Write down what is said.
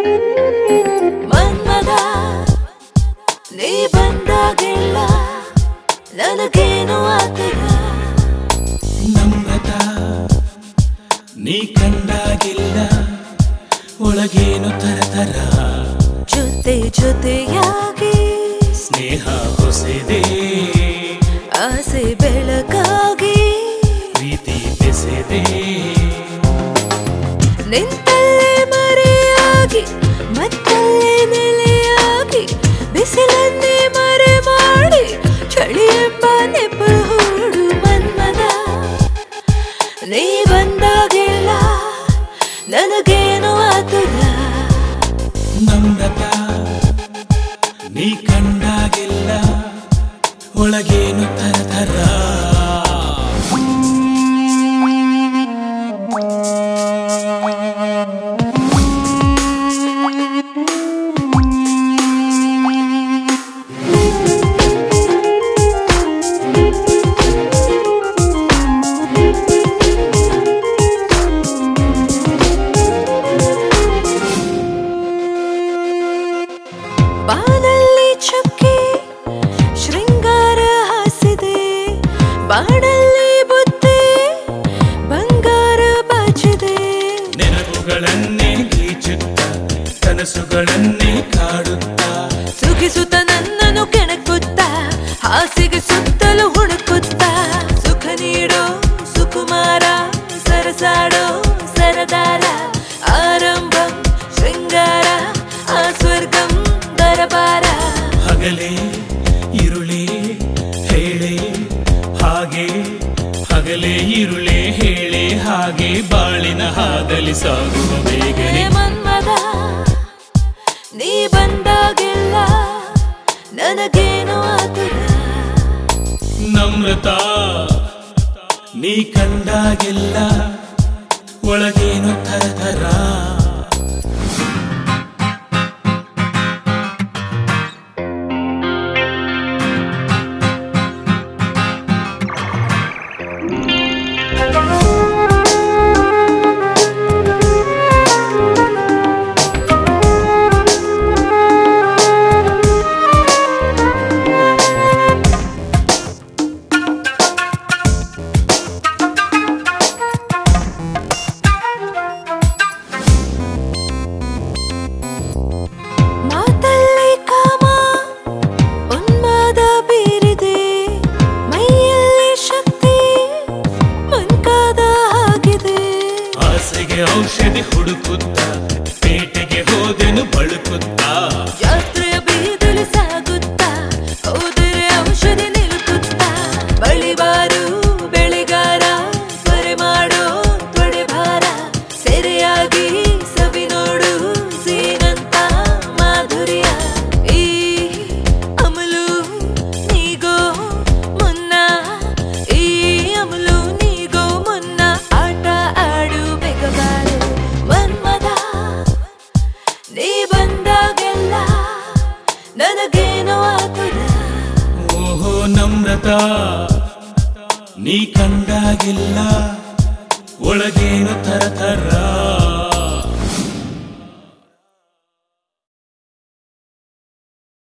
ಮನ್ಮದ ನೀ ಬಂದಾಗೆಲ್ಲ ನನಗೇನು ಆತರ ನಮ್ರತ ನೀ ಕಂಡಾಗಿಲ್ಲ ಒಳಗೇನು ತರತರ ಜೊತೆ ಜೊತೆಯಾಗಿ ಸ್ನೇಹ ಹೊಸೆದೆ ಆಸೆ ಬೆಳಕಾಗಿ ಪ್ರೀತಿ ಬೆಸೆದೆ ನಿಂತಲ್ಲೇ ಮರೆಯಾಗಿ ಮತ್ತಲ್ಲೇ ನೆಲೆಯಾಗಿ ಬಿಸಿಲನ್ನೇ ಮರೆ ಮಾಡಿ ಚಳಿ ಎಂಬ ನೆಪ ಹೂಡು ಮನ್ಮದ ನೀ ಬಂದಾಗೆಲ್ಲ ನನಗೇನು ಆತುರ ನಮ್ರತ ನೀ ಕಂಡಾಗಿಲ್ಲ ಒಳಗೇನು ತರತರ ಬಾನಲ್ಲಿ ಚುಕ್ಕಿ ಶೃಂಗಾರ ಹಾಸಿದೆ ಬಾಡಲ್ಲಿ ಬುದ್ಧಿ ಬಂಗಾರ ಬಾಚಿದೆ ನೆನಪುಗಳನ್ನೇ ಗೀಚುತ್ತ ಕನಸುಗಳನ್ನೇ ಕಾಡುತ್ತಾ ಸುಖಿಸುತ್ತ ನನ್ನನ್ನು ಕೆಣಕುತ್ತ ಹಾಸಿಗೆ ಸುತ್ತಲೂ ಹುಡುಕುತ್ತ ಸುಖ ನೀಡೋ ಸುಕುಮಾರ ಸರಸಾಡೋ ಸರದಾರ ಆರಂಭ ಶೃಂಗಾರ ಆ ಸ್ವರ್ಗಂ ದರಬಾರ ಹಗಲೇ ಇರುಳೇ ಹೇಳೆ ಹಾಗೆ ಹಗಲೇ ಇರುಳೇ ಹೇಳೆ ಹಾಗೆ ಬಾಳಿನ ಹಾದಲಿ ಸಾಗುವ ಬೇಗನೆ ಹೇ ಮನ್ಮದ ನೀ ಬಂದಾಗೆಲ್ಲ ನನಗೇನು ಆತುರ ನಮ್ರತ ನೀ ಕಂಡಾಗೆಲ್ಲ ಒಳಗೇನು ತರತರ ಮಾತಲ್ಲಿ ಕಾಮ ಉನ್ಮಾದ ಬೀರಿದೆ ಮೈಯಲ್ಲಿ ಶಕ್ತಿ ಮಂಕಾದ ಆಗಿದೆ ಆಸೆಗೆ ಔಷಧಿ ಹುಡುಕುತ್ತ ಪೇಟೆಗೆ ಹೋದೆನು ಬಳುಕುತ್ತಾ ಜಾತ್ರೆಯ ಬೀದಲು ಸಾಗುತ್ತಾ ಹೋದರೆ ಔಷಧಿ ನಿಲುಕುತ್ತಾ ಬಳಿಬಾರು ಬೆಳೆಗಾರ ಬರೆ ಮಾಡೋ ತೊಡೆ ಭಾರ ಸೆರೆಯಾಗಿ ಸವಿ ನೋಡು ಸೀನಂತ ಮಾಧುರ್ಯ ಈ ಅಮಲು ನೀಗೋ ಮುನ್ನ ಈ ಅಮಲು ನೀಗೋ ಮುನ್ನ ಆಟ ಆಡು ಬೇಗಬಾರು ಮನ್ಮದ ನೀ ಬಂದಾಗೆಲ್ಲ ನನಗೇನೋ ಆತುರ ಓಹೋ ನಮ್ರತ ನೀ ಕಂಡಾಗಿಲ್ಲ ಒಳಗೇನು ತರತರ